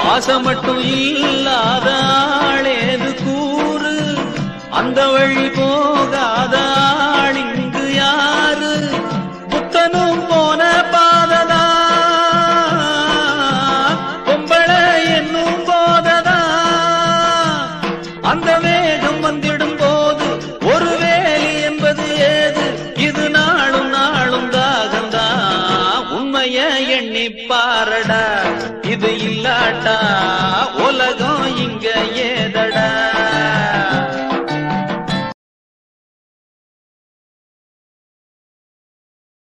ஆசை மட்டும் இல்லாத ஆளேது கூறு அந்த வழி போகாத ஆள் இங்கு யாரு புத்தனும் போன பாததா பொம்பளை என்னும் போததா அந்த வேகம் வந்திடும் போது ஒரு வேலி என்பது ஏது இது நாளும் நாளும் தாகந்தா உண்மைய எண்ணி பாரடா இது இல்லாட்டா உலகம்